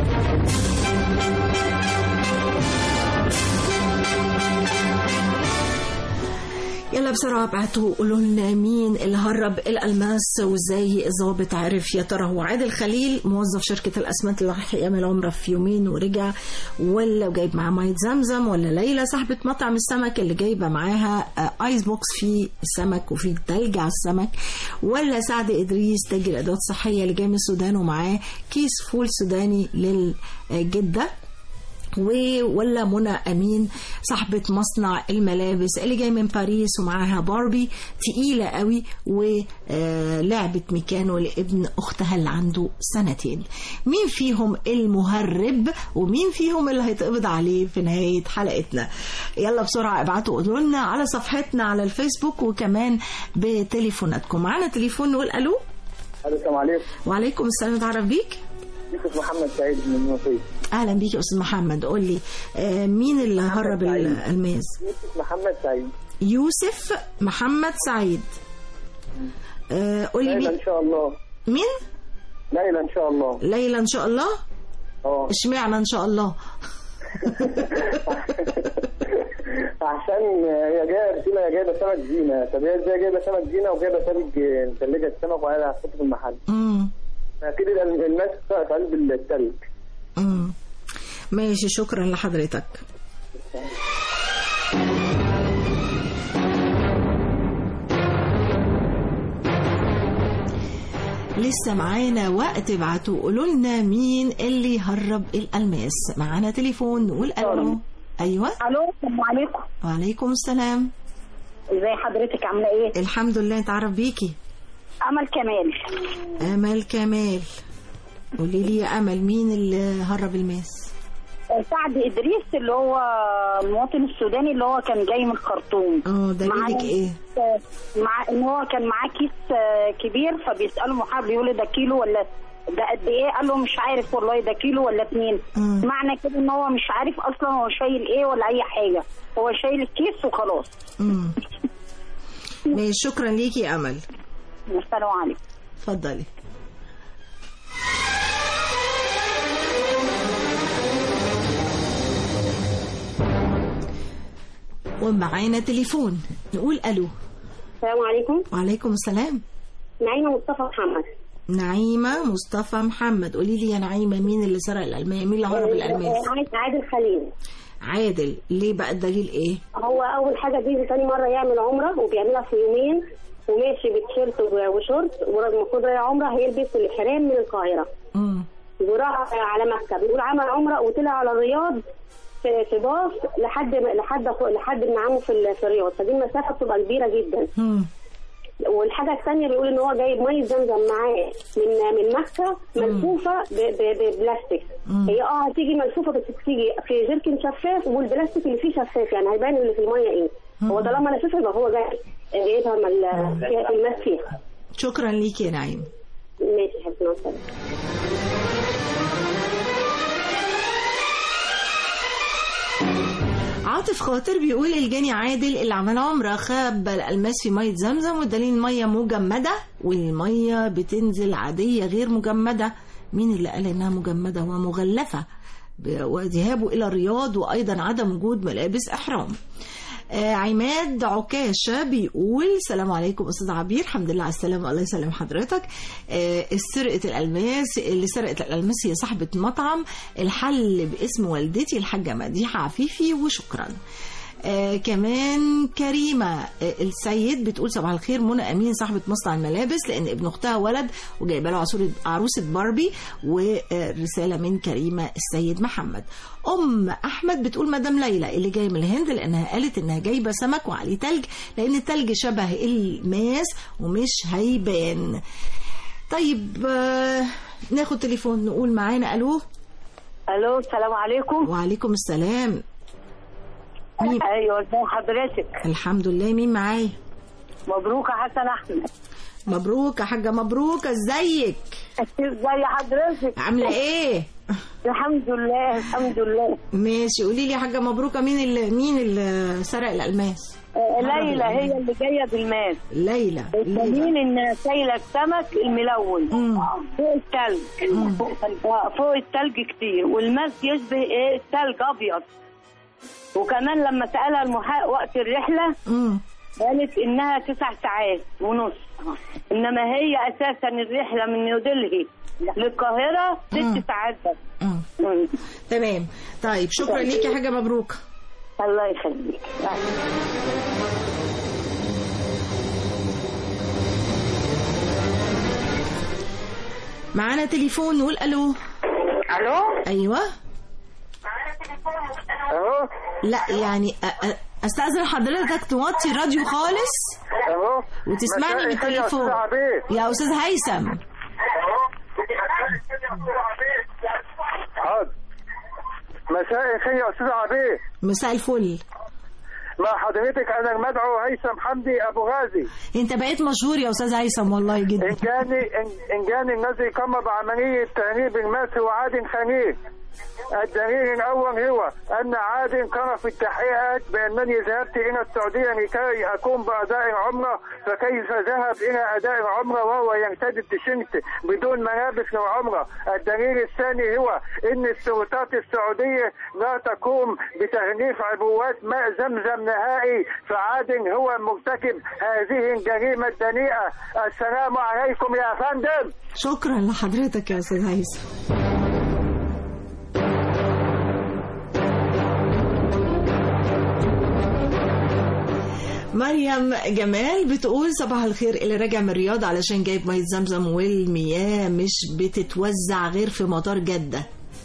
يلا بسرعة ابعتوا قولوا لنا مين اللي هرب الألماس وازاي الضابط عرف يا ترى هو عادل خليل موظف شركة الأسمنت اللي راح يعمل عمرة في يومين ورجع ولا جايب معاه مية زمزم ولا ليلى صاحبة مطعم السمك اللي جايبة معاها آه، ايس بوكس فيه السمك وفيه تلج على السمك ولا سعد إدريس تاجر أدوات صحية اللي جاي من السودان ومعاه كيس فول سوداني للجدة و- ولا منى امين صاحبه مصنع الملابس اللي جاي من باريس ومعاها باربي تقيله قوي ولعبه ميكانو لابن اختها اللي عنده سنتين مين فيهم المهرب ومين فيهم اللي هيتقبض عليه في نهايه حلقتنا يلا بسرعه ابعتوا قولوا لنا على صفحتنا على الفيسبوك وكمان بتليفوناتكم معانا تليفون نقول الو السلام عليكم وعليكم السلام نتعرف بيك يوسف محمد سعيد من المنوفية اهلا بيك يا استاذ محمد قول لي آه، مين اللي هرب سعيد. الالماس يوسف محمد سعيد يوسف محمد سعيد آه، قول لي ليلى مين ان شاء الله مين ليلى ان شاء الله ليلى ان شاء الله اه اشمعنى ان شاء الله عشان هي جايه رسيله هي جايبه سمك زينه طب هي ازاي جايبه سمك زينه وجايبه ثلج مثلجه السمك وقاعده هتحطه في المحل امم فاكيد ال- الناس في قلب الثلج امم ماشي شكرا لحضرتك لسه معانا وقت ابعتوا قولوا لنا مين اللي هرب الالماس معانا تليفون نقول الو ايوه الو السلام عليكم وعليكم السلام ازي حضرتك عامله ايه الحمد لله نتعرف بيكي امل كمال امل كمال قولي لي يا امل مين اللي هرب الماس سعد ادريس اللي هو المواطن السوداني اللي هو كان جاي من الخرطوم اه دليلك ايه مع ان هو كان معاه كيس آه، كبير فبيساله محاسب بيقول له ده كيلو ولا ده قد ايه قال له مش عارف والله ده كيلو ولا اتنين مم. معنى كده ان هو مش عارف اصلا هو شايل ايه ولا اي حاجه هو شايل الكيس وخلاص امم ماشي شكرا ليكي يا امل السلام عليكم اتفضلي ومعانا تليفون نقول الو السلام عليكم وعليكم السلام نعيمة مصطفى محمد نعيمة مصطفى محمد قولي لي يا نعيمة مين اللي سرق الألماس مين اللي هرب الألماس عايز عادل خليل عادل ليه بقى الدليل ايه هو أول حاجة بيجي تاني مرة يعمل عمرة وبيعملها في يومين وماشي بتيشيرت و- وشورت والمفروض رايح عمرة هيلبس الحرام من القاهرة امم وراح على مكة بيقول عمل عمرة وطلع على الرياض في في باص لحد لحد لحد ابن عمه في ال- في الرياض فدي المسافة بتبقى كبيرة جدا والحاجة الثانية بيقول ان هو جايب مية زمزم معاه من من مكة ملفوفة ب- ب- ببلاستيك مم. هي اه هتيجي ملفوفة بس بتيجي في جيركن شفاف والبلاستيك اللي فيه شفاف يعني هيبان اللي في المية ايه هو طالما لفيفة يبقى هو جاي جايبها مل- فيها الماس فيها شكرا ليكي يا نعيم ماشي حبيبتي مع السلامة عاطف خاطر بيقول الجاني عادل اللي عمل عمره خاب الألماس في مية زمزم والدليل المية مجمدة والمية بتنزل عادية غير مجمدة مين اللي قال إنها مجمدة ومغلفة ب- وذهابه إلى الرياض وأيضا عدم وجود ملابس إحرام آه عماد عكاشة بيقول السلام عليكم أستاذ عبير الحمد لله على السلامة الله يسلم حضرتك آه سرقة الألماس اللي سرقت الألماس هي صاحبة مطعم الحل باسم والدتي الحاجة مديحة عفيفي وشكرا آه كمان كريمة آه السيد بتقول صباح الخير منى أمين صاحبة مصنع الملابس لأن ابن أختها ولد وجايبه له عصورة عروسة باربي ورسالة من كريمة السيد محمد أم أحمد بتقول مدام ليلى اللي جاية من الهند لأنها قالت إنها جايبة سمك وعليه تلج لأن التلج شبه الماس ومش هيبان طيب آه ناخد تليفون نقول معانا ألو الو السلام عليكم وعليكم السلام مين؟ ايوه ازي حضرتك الحمد لله مين معايا مبروك يا حسن احمد مبروك يا حاجه مبروك ازيك ازي حضرتك عامله ايه الحمد لله الحمد لله ماشي قولي لي يا حاجه مبروكه مين اللي مين اللي سرق الالماس آه، ليلى هي اللي جايه بالماس ليلى الدليل انها شايله السمك الملون فوق التلج آه، فوق التلج كتير والماس يشبه ايه التلج ابيض وكمان لما سالها المحقق وقت الرحله قالت انها تسع ساعات ونص انما هي اساسا الرحله من نيودلهي للقاهره ست ساعات بس مم. تمام طيب شكرا ليك يا حاجه مبروك الله يخليك معانا تليفون نقول الو الو ايوه لا يعني أ- أ- استاذن حضرتك توطي الراديو خالص اهو وتسمعني من مساء الخير يا التليفون أستاذ عبيد. يا استاذ هيثم حاضر مساء الخير يا استاذ عبيد مساء الفل مع حضرتك انا المدعو هيثم حمدي ابو غازي انت بقيت مشهور يا استاذ هيثم والله جدا ان جاني إن- ان جاني الذي قام بعمليه تهريب الماس وعاد خنيف الدليل الاول هو ان عاد كان في التحقيقات بانني ذهبت الى السعوديه لكي اقوم باداء العمره فكيف ذهب الى اداء العمره وهو يرتدي التيشيرت بدون ملابس للعمره الدليل الثاني هو ان السلطات السعوديه لا تقوم بتهنيف عبوات ماء زمزم نهائي فعاد هو مرتكب هذه الجريمه الدنيئه السلام عليكم يا فندم شكرا لحضرتك يا استاذ هيثم مريم جمال بتقول صباح الخير اللي راجع من الرياض علشان جايب ميه زمزم والمياه مش بتتوزع غير في مطار جدة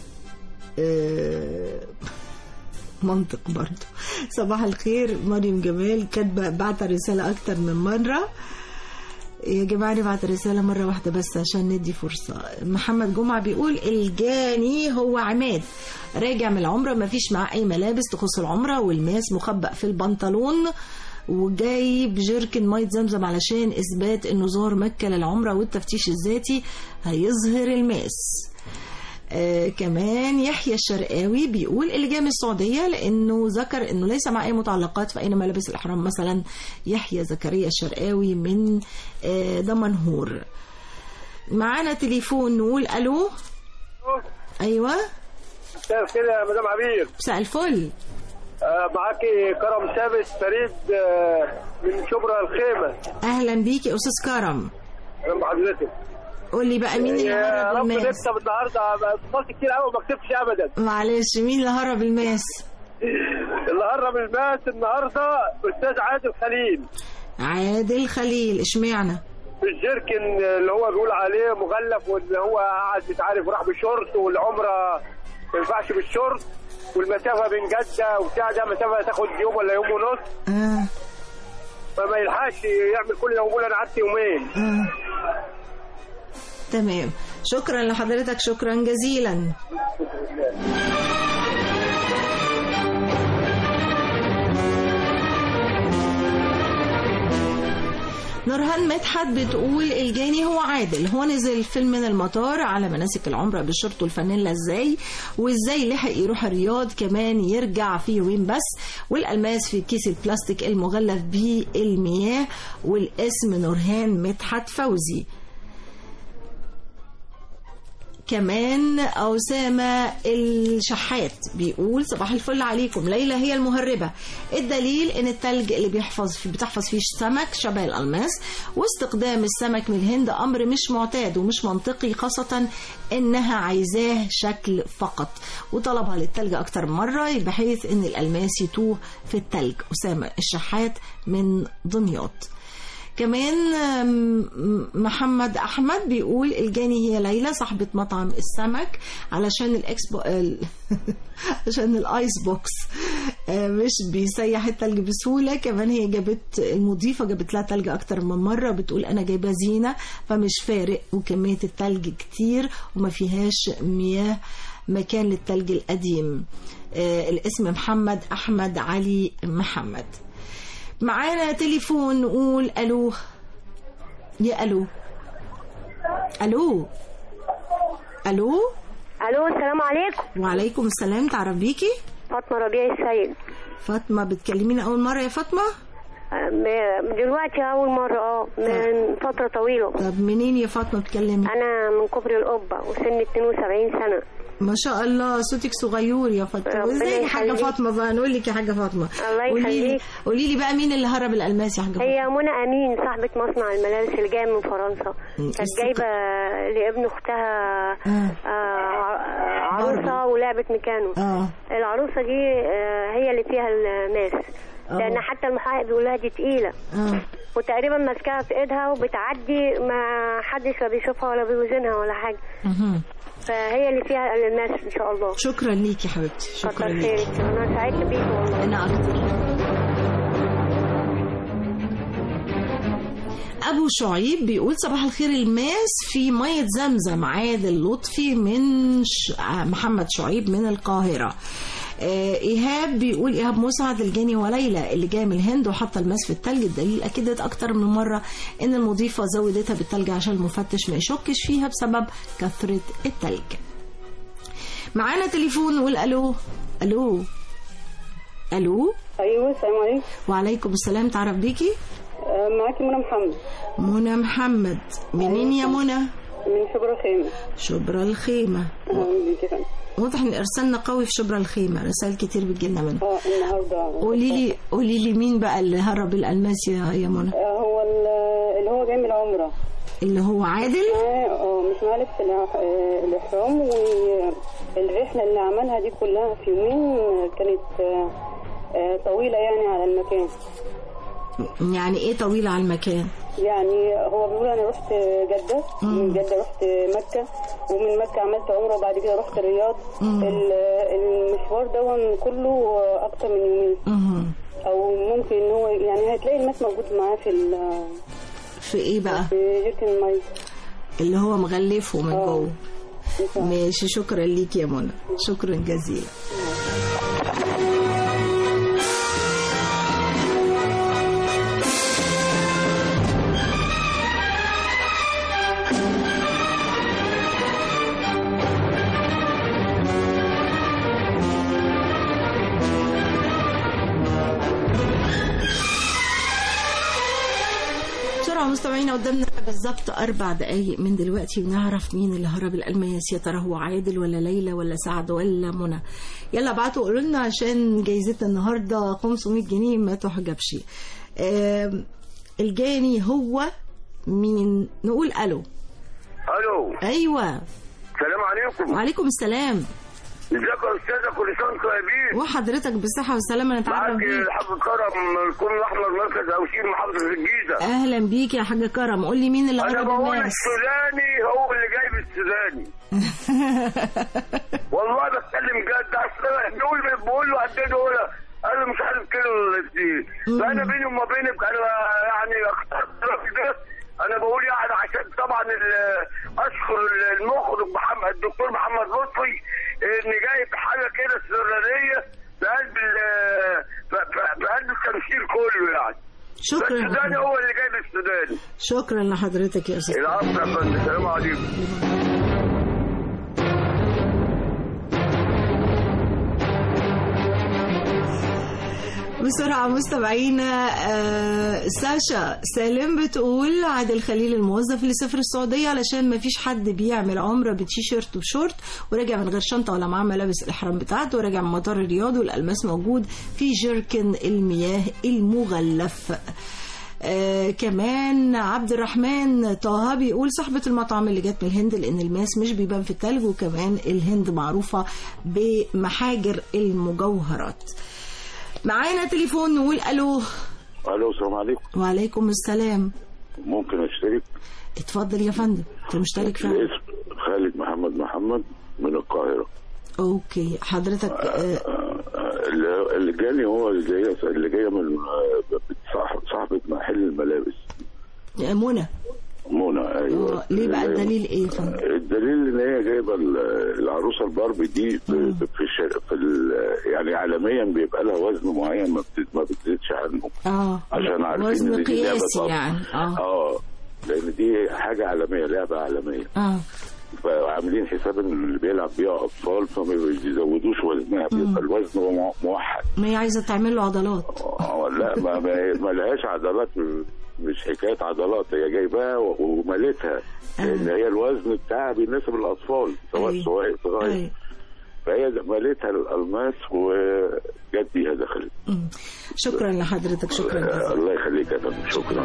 آه، منطق برضو صباح الخير مريم جمال كاتبه بعت رسالة أكتر من مرة يا جماعة نبعت رسالة مرة واحدة بس عشان ندي فرصة محمد جمعة بيقول الجاني هو عماد راجع من العمرة مفيش معاه أي ملابس تخص العمرة والماس مخبأ في البنطلون وجايب جيركن مية زمزم علشان إثبات إنه زار مكة للعمرة والتفتيش الذاتي هيظهر الماس آه كمان يحيى الشرقاوي بيقول اللي جاي من السعودية لأنه ذكر أنه ليس مع أي متعلقات في أين ملابس الإحرام مثلا يحيى زكريا الشرقاوي من آه دمنهور معانا تليفون نقول ألو أيوة مساء الخير يا مدام عبير مساء الفل آه، معاكي كرم ثابت فريد آه، من شبرا الخيمة أهلا بيك يا أستاذ كرم جنب حضرتك قول لي بقى مين اللي يا هرب رب الماس نكسب النهارده اتصلت كتير قوي وما كسبتش ابدا معلش مين اللي هرب الماس اللي هرب الماس النهارده استاذ عادل خليل عادل خليل اشمعنى الجيركن اللي هو بيقول عليه مغلف واللي هو قاعد مش عارف راح بشورت والعمره ما ينفعش بالشورت والمسافه بين جده وبتاع ده مسافه تاخد يوم ولا يوم ونص آه. فما يلحقش يعمل كل ده ويقول انا قعدت يومين آه. تمام شكرا لحضرتك شكرا جزيلا نورهان مدحت بتقول الجاني هو عادل هو نزل فيلم من المطار على مناسك العمرة بالشورت والفانيلا ازاي وازاي لحق يروح الرياض كمان يرجع في يومين بس والالماس في كيس البلاستيك المغلف بالمياه والاسم نورهان مدحت فوزي كمان أسامة الشحات بيقول صباح الفل عليكم ليلى هي المهربة الدليل ان التلج اللي بيحفظ فيه بتحفظ فيه السمك شبه الألماس واستخدام السمك من الهند أمر مش معتاد ومش منطقي خاصة انها عايزاه شكل فقط وطلبها للتلج اكتر من مرة بحيث ان الألماس يتوه في التلج أسامة الشحات من دمياط كمان آم، محمد احمد بيقول الجاني هي ليلى صاحبه مطعم السمك علشان الاكسبو ال- عشان الايس بوكس آه، مش بيسيح التلج بسهوله كمان هي جابت المضيفه جابت لها تلج اكتر من مره بتقول انا جايبه زينه فمش فارق وكميه التلج كتير وما فيهاش مياه مكان للتلج القديم آه، الاسم محمد احمد علي محمد معانا تليفون نقول الو يا الو الو الو الو السلام عليكم وعليكم السلام تعرف بيكي فاطمه ربيع السيد فاطمه بتكلمينا اول مره يا فاطمه م- دلوقتي اول مره اه من فتره طويله طب منين يا فاطمه بتكلمي انا من كوبري القبه وسن 72 سنه ما شاء الله صوتك صغير يا فاطمه ربنا ازيك يا حاجه يخليك. فاطمه بقى نقول لك يا حاجه فاطمه الله قولي لي يخليك. قولي لي بقى مين اللي هرب الالماس يا حاجه فاطمه هي منى امين صاحبه مصنع الملابس اللي جايه من فرنسا كانت الست- جايبه لابن اختها آه، ع- عروسه ولعبه ميكانو اه العروسه دي آه، هي اللي فيها الماس آه. لان حتى المحقق بيقول لها دي تقيله اه وتقريبا ماسكاها في ايدها وبتعدي ما حدش لا بيشوفها ولا بيوزنها ولا حاجه مهم. فهي اللي فيها الالماس ان شاء الله شكرا ليكي يا حبيبتي شكرا كتر ليكي خيرك انا سعدت بيك والله انا اكتر ابو شعيب بيقول صباح الخير الماس في ميه زمزم عادل لطفي من ش... محمد شعيب من القاهره آه، ايهاب بيقول ايهاب مسعد الجاني وليلى اللي جايه من الهند وحاطه الماس في التلج الدليل اكدت اكتر من مره ان المضيفه زودتها بالتلج عشان المفتش ما يشكش فيها بسبب كثره التلج معانا تليفون نقول الو الو الو ايوه السلام عليكم وعليكم السلام تعرف بيكي آه، معاكي منى محمد منى محمد منين يا منى من شبرا خيمة شبرا الخيمة اهلا بيكي يا فندم واضح ان ارسالنا قوي في شبرا الخيمة رسائل كتير بتجيلنا منها اه النهارده قولي لي قولي لي مين بقى اللي هرب الالماس يا يا منى آه، هو ال- اللي هو جاي من العمره اللي هو عادل معاه اه مش معاه لبس الإح- آه، الاحرام والرحله اللي عملها دي كلها في يومين آه، كانت آه، آه، طويله يعني على المكان يعني ايه طويلة على المكان يعني هو بيقول انا رحت جده من جده رحت مكه ومن مكه عملت عمره وبعد كده رحت الرياض مم. ال- المشوار ده كله اكتر من يومين مهم. او ممكن ان هو يعني هتلاقي الناس موجود معاه في ال- في ايه بقى في جيركن المي اللي هو مغلفه من جوه ماشي شكرا ليك يا منى شكرا جزيلا بسرعة مستمعينا قدامنا بالظبط أربع دقايق من دلوقتي ونعرف مين اللي هرب الألماس يا ترى هو عادل ولا ليلى ولا سعد ولا منى يلا ابعتوا قولوا لنا عشان جايزتنا النهاردة 500 جنيه ما تحجبش آم، الجاني هو مين نقول ألو الو أيوة السلام عليكم وعليكم السلام ازيك يا استاذه كل سنه وانتم طيبين وحضرتك بالصحة والسلامة نتعرف معاك بيك الحاج كرم من الكون الاحمر مركز اوشين محافظه الجيزه أهلا بيك يا حاج كرم قول لي مين اللي انا هرب بقول الناس السوداني هو اللي جايب السوداني والله بتكلم جد اصل أنا بيقول بقول له قد ايه دول قال لي مش عارف كيلو ولا اتنين فانا بيني وما بينك انا يعني اخترت في ده انا بقول يعني عشان طبعا ال- اشكر المخرج محمد الدكتور محمد لطفي ان جايب حاجه كده سريريه في قلب ال- في- في- في قلب التمثيل كله يعني شكرا السوداني هو اللي جايب السوداني شكرا لحضرتك يا أستاذ العفو يا فندم السلام عليكم بسرعة مستمعينا آه، ساشا سالم بتقول عادل خليل الموظف اللي سافر السعودية علشان ما فيش حد بيعمل عمرة بتيشيرت وشورت وراجع من غير شنطة ولا معاه ملابس الإحرام بتاعته وراجع من مطار الرياض والألماس موجود في جيركن المياه المغلف آه كمان عبد الرحمن طه بيقول صاحبة المطعم اللي جت من الهند لأن الماس مش بيبان في التلج وكمان الهند معروفة بمحاجر المجوهرات معانا تليفون نقول الو الو السلام عليكم وعليكم السلام ممكن اشترك اتفضل يا فندم انت مشترك فعلا الاسم خالد محمد محمد من القاهرة اوكي حضرتك آه، اللي- اللي جاني هو اللي جاي اللي جايه من آه، صاحب صاحبة محل الملابس منى منى ايوه آه، ليه بقى الدليل ايه يا فندم الدليل ان هي جايبه ال- العروسه الباربي دي في في, الش- في ال- يعني عالميا بيبقى لها وزن معين ما بت- ما بتزيدش عنه اه عشان عارفين وزن إن دي لعبة قياسي طبخ. يعني اه اه لان دي حاجه عالميه لعبه عالميه اه فعاملين حساب ان اللي بيلعب بيها اطفال فما بيزودوش وزنها بيبقى الوزن مو- موحد ما هي عايزه تعمل له عضلات آه، لا ما ما, ما لهاش عضلات مش حكايه عضلات هي جايباها و- ومالتها لان هي الوزن بتاعها بيناسب الاطفال سواء أيوة. صغير صغير أيوة. فهي مالتها الالماس وجت بيها دخلت شكرا لحضرتك شكرا آه، جزيلا الله يخليك يا فندم شكرا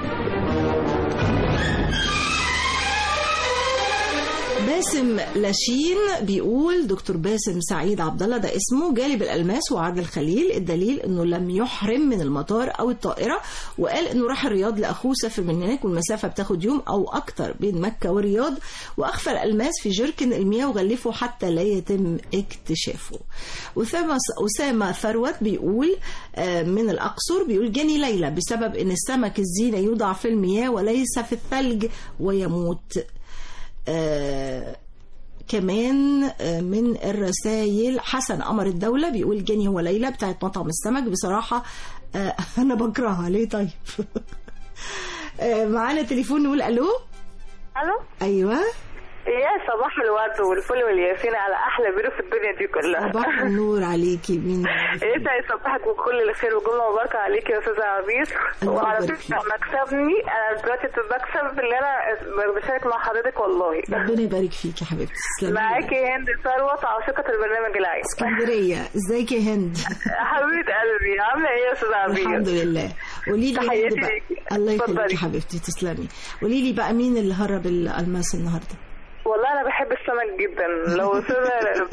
باسم لاشين بيقول دكتور باسم سعيد عبد الله ده اسمه جالب الالماس وعادل خليل الدليل انه لم يحرم من المطار او الطائره وقال انه راح الرياض لاخوه سافر من هناك والمسافه بتاخد يوم او اكتر بين مكه والرياض واخفى الالماس في جركن المياه وغلفه حتى لا يتم اكتشافه اسامه اسامه ثروت بيقول آه، من الاقصر بيقول جاني ليلى بسبب ان السمك الزينه يوضع في المياه وليس في الثلج ويموت آه كمان آه من الرسائل حسن قمر الدولة بيقول جاني هو ليلى بتاعت مطعم السمك بصراحة آه أنا بكرهها ليه طيب آه معانا تليفون نقول ألو الو أيوة يا صباح الورد والفل والياسين على احلى بيرو في الدنيا دي كلها صباح النور عليكي مين يسعد صباحك بكل الخير وجمله مباركه عليك يا استاذه عبير وعلى فكره مكسبني انا دلوقتي بكسب اللي انا بشارك مع حضرتك والله ربنا يبارك فيك يا حبيبتي تسلمي معاكي هند ثروت عاشقه البرنامج العام اسكندرية ازيك يا هند حبيبه قلبي عامله ايه يا استاذه عبير الحمد لله قولي لي تحياتي هند بقى ليكي. الله يخليكي اتفضلي. يا حبيبتي تسلمي قولي لي بقى مين اللي هرب الألماس النهارده والله انا بحب السمك جدا لو استاذه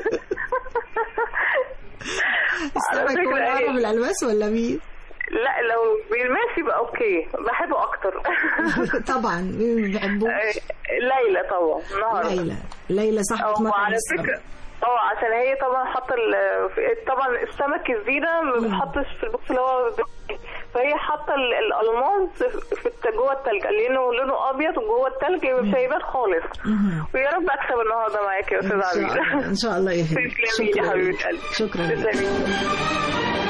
على السمك هو فكرة اللي إيه؟ هرب الألماس ولا مين لا لو بالماس يبقى اوكي بحبه اكتر طبعا مين ما بيحبوش ليلى طبعا النهارده ليلى ليلى صاحبة اه مطعم وعلى السمك. فكره اه عشان هي طبعا حاطه ال- طبعا السمك الزينه ما بتحطش في البوكس اللي هو ب- فهي حاطه ال- الالماس في الت- جوه التلج لانه لونه ابيض وجوه التلج مش هيبان خالص ويا رب اكسب النهارده معاكي يا استاذ إن شاء عبير الله إن شاء الله يا هند تسلمي يا شكرا حبيبه لك. قلبي شكرا لك. تسلمي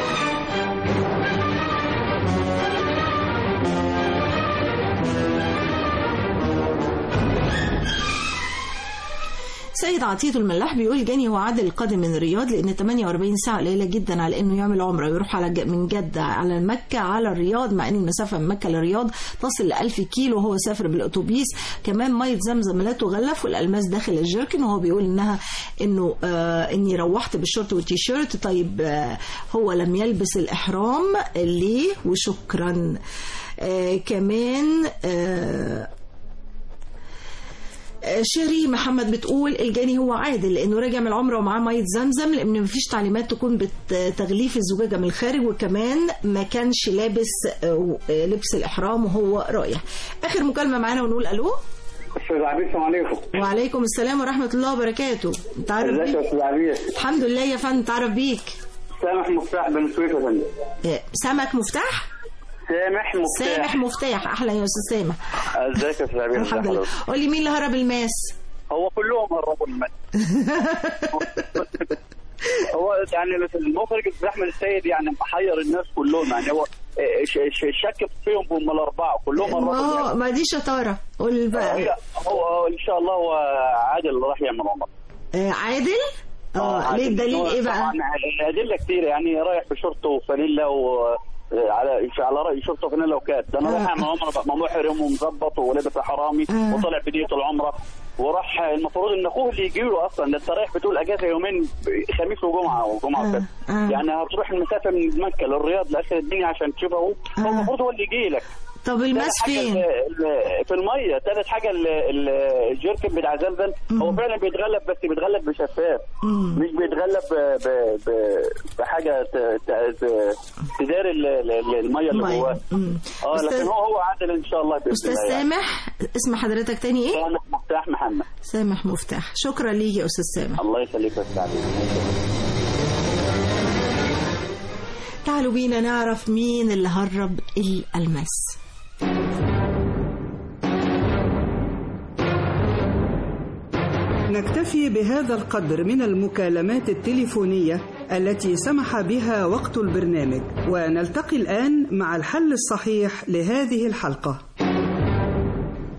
سيد عطية الملاح بيقول جاني هو عادل القادم من الرياض لأن 48 ساعة قليلة جدا على إنه يعمل عمرة ويروح على ج- من جدة على مكة على الرياض مع إن المسافة من مكة للرياض تصل ل 1000 كيلو وهو سافر بالأتوبيس كمان مية زمزم لا تغلف والألماس داخل الجيركن وهو بيقول إنها إنه آه إني روحت بالشورت والتيشيرت طيب آه هو لم يلبس الإحرام ليه وشكرا آه كمان آه شيري محمد بتقول الجاني هو عادل لانه راجع من العمره ومعاه ميه زمزم لان مفيش تعليمات تكون بتغليف الزجاجه من الخارج وكمان ما كانش لابس آه، آه، لبس الاحرام وهو رايح اخر مكالمه معانا ونقول الو استاذ عبيد السلام عليكم وعليكم السلام ورحمه الله وبركاته تعرف ازيك يا بيك استاذ عبيد الحمد لله يا فندم تعرف بيك سامح مفتاح بن سويف يا فندم آه، سمك مفتاح سامح مفتاح سامح مفتاح احلى يا استاذ سامح ازيك يا استاذ عبيد الحمد لله قول لي مين اللي هرب الماس هو كلهم هربوا المال هو يعني المخرج الاستاذ احمد السيد يعني محير الناس كلهم يعني هو ش- ش- شك فيهم هم الاربعه كلهم ما هربوا هو ما دي شطاره قول بقى لا، هو هو ان شاء الله هو عادل اللي راح يعمل عمر آه، عادل اه ليه الدليل ايه بقى طبعا الادله كتير يعني رايح بشورت وفانيلا و على على راي شورت وفانيلا وكات ده انا رايح اعمل عمره بقى محرم ومظبط ولابس حرامي آه. وطلع بدية العمره وراح المفروض ان اخوه اللي يجي له اصلا ده انت رايح بتقول اجازه يومين خميس وجمعه وجمعه وسبت يعني هتروح المسافه من مكه للرياض لاخر الدنيا عشان تشوفه هو هو المفروض هو اللي يجي لك طب الماس تالت حاجة فين؟ ال- ال- في الميه ثالث حاجه ال- ال- الجيركن بتاع زمزم هو فعلا بيتغلب بس بيتغلب بشفاف مش بيتغلب ب- ب- ب- بحاجه ت- ت- ت- تداري ال- ال- الميه اللي المية. جواه مم. اه أستاذ- لكن هو هو عادل ان شاء الله باذن استاذ الله يعني. سامح اسم حضرتك تاني ايه؟ سامح مفتاح محمد سامح مفتاح شكرا ليك يا استاذ سامح الله يخليك يا استاذ عبيد. تعالوا بينا نعرف مين اللي هرب الألماس نكتفي بهذا القدر من المكالمات التليفونية التي سمح بها وقت البرنامج ونلتقي الآن مع الحل الصحيح لهذه الحلقة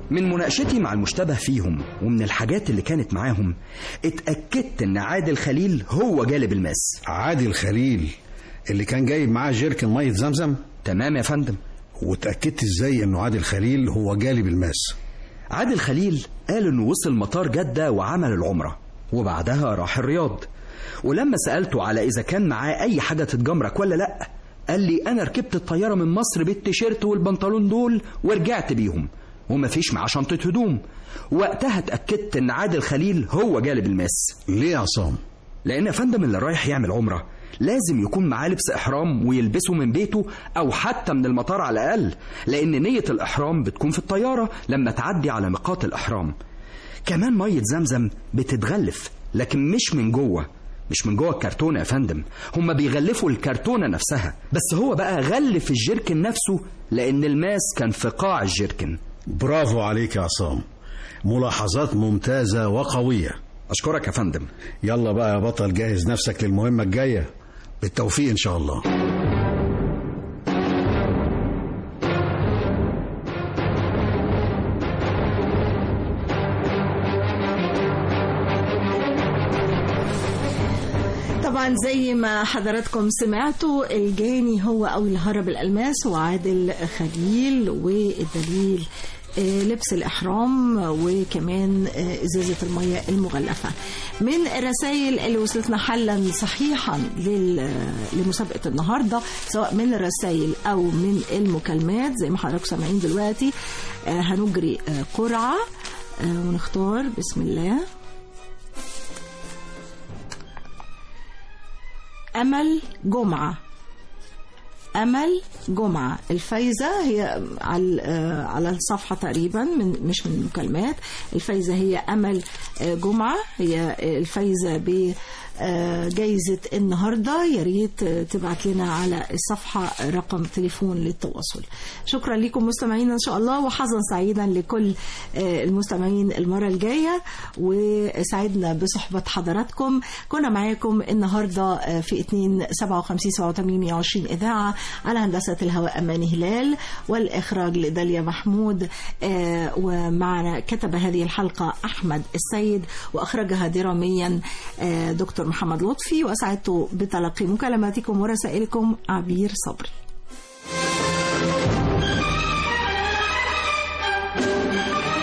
من مناقشتي مع المشتبه فيهم ومن الحاجات اللي كانت معاهم اتأكدت ان عادل خليل هو جالب الماس عادل خليل اللي كان جايب معاه جيركن ميه زمزم تمام يا فندم وتأكدت ازاي انه عادل خليل هو جالب الماس عادل خليل قال انه وصل مطار جدة وعمل العمرة وبعدها راح الرياض ولما سألته على إذا كان معاه أي حاجة تتجمرك ولا لأ قال لي أنا ركبت الطيارة من مصر بالتيشيرت والبنطلون دول ورجعت بيهم ومفيش معاه شنطة هدوم وقتها اتأكدت إن عادل خليل هو جالب الماس ليه يا عصام؟ لأن يا فندم اللي رايح يعمل عمرة لازم يكون معاه لبس إحرام ويلبسه من بيته أو حتى من المطار على الأقل لأن نية الإحرام بتكون في الطيارة لما تعدي على ميقات الإحرام كمان مية زمزم بتتغلف لكن مش من جوه مش من جوه الكرتونة يا فندم هما بيغلفوا الكرتونة نفسها بس هو بقى غلف الجيركن نفسه لأن الماس كان في قاع الجيركن برافو عليك يا عصام ملاحظات ممتازة وقوية أشكرك يا فندم يلا بقى يا بطل جهز نفسك للمهمة الجاية بالتوفيق إن شاء الله طبعا زي ما حضراتكم سمعتوا الجاني هو أو اللي هرب الألماس وعادل خليل والدليل آه، لبس الإحرام وكمان آه، إزازة المياه المغلفة من الرسائل اللي وصلتنا حلا صحيحا لل- لمسابقة النهاردة سواء من الرسائل أو من المكالمات زي ما حضراتكم سامعين دلوقتي آه، هنجري آه، قرعة آه، ونختار بسم الله أمل جمعة أمل جمعة الفايزة هي على آه، على الصفحة تقريبا من مش من المكالمات الفايزة هي أمل آه، جمعة هي آه، الفايزة ب آه، جايزة النهاردة يا ريت آه، تبعت لنا على الصفحة رقم تليفون للتواصل شكرا لكم مستمعينا إن شاء الله وحظا سعيدا لكل آه، المستمعين المرة الجاية وسعدنا بصحبة حضراتكم كنا معاكم النهاردة آه، في 2 57 87 120 إذاعة على هندسة الهواء أماني هلال والإخراج لداليا محمود آه، ومعنا كتب هذه الحلقة أحمد السيد وأخرجها دراميا آه، دكتور محمد لطفي وأسعدت بتلقي مكالماتكم ورسائلكم عبير صبري